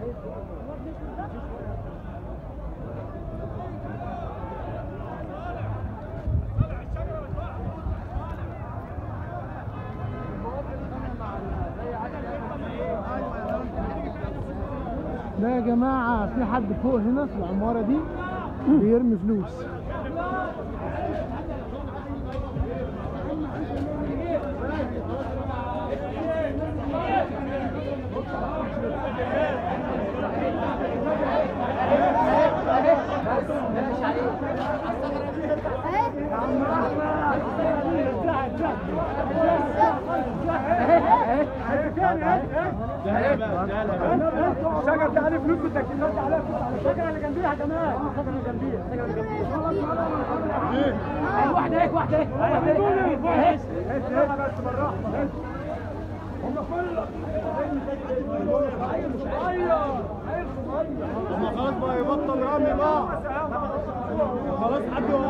لا يا جماعة في حد فوق هنا في العمارة دي بيرمي فلوس الشجر ده عليه فلوس بالتكييفات عليه فلوس على الشجره اللي جنبيها كمان الشجره اللي جنبيها الشجره اللي جنبيها واحده هيك واحده هيك واحده هيك بس بالراحه هم كل خلاص بقى يبطل رمي بقى خلاص حد